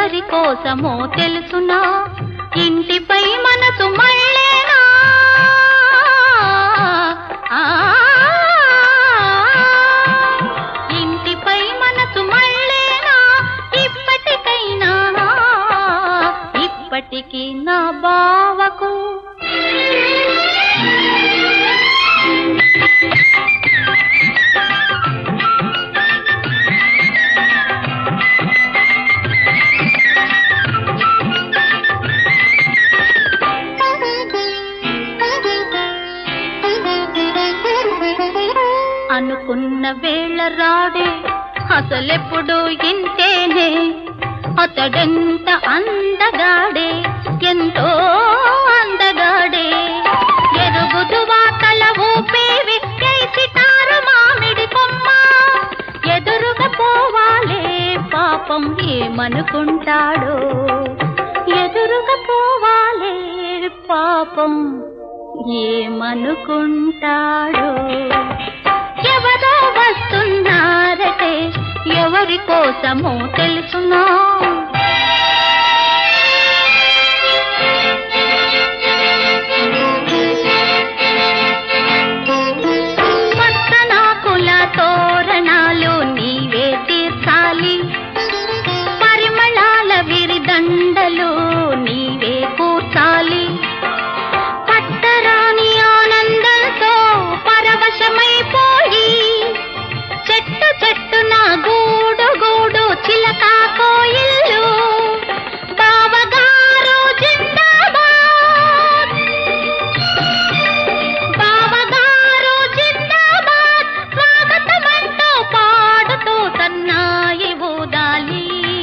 ఎవరి కోసమో తెలుసునా ఇంటిపై మనసు మళ్ళేనా ఆ, ఇంటిపై మనసు మళ్ళేనా ఇప్పటికైనా ఇప్పటికీ నా బావకు అనుకున్న వేళ రాడే అసలెప్పుడు ఇంతేనే అతడెంత అందగాడే ఎంతో అందగాడే ఎరుగుదు వాతల ఊపేవి సితారు మామిడి కొమ్మ ఎదురుగా పోవాలే పాపం ఏమనుకుంటాడో ఎదురుగా పోవాలే పాపం ఏమనుకుంటాడో ఎవరో వస్తున్నారటే ఎవరి కోసమో తెలుసునా పచ్చనాకుల తోరణాలు నీవే తీర్చాలి పరిమళాల విరిదండలు నీవే కూర్చాలి పట్టరాని ఆనందంతో పరవశమైపోయి చెట్టు చెట్టు నా గూడు గూడు చిలక కోయిల్లు బావగారు జిందాబాద్ బావగారు జిందాబాద్ స్వాగతమంటూ పాడుతూ సన్నాయి ఊదాలి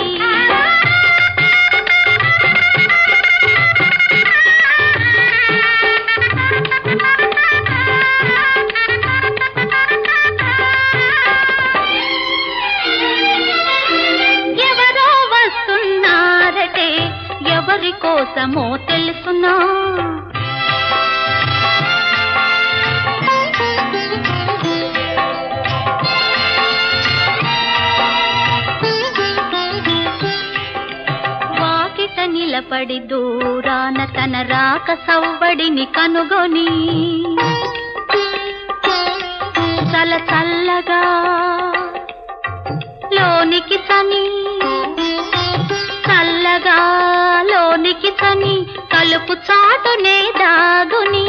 ఎవరో వస్తున్నారటే ఎవరి కోసమో తెలుసునా వాకిట నిలబడి దూరాన తన రాక సవ్వడిని కనుగొని చల చల్లగా లోనికి తని చల్లగా లోనికి తని కలుపు చాటునే దాగుని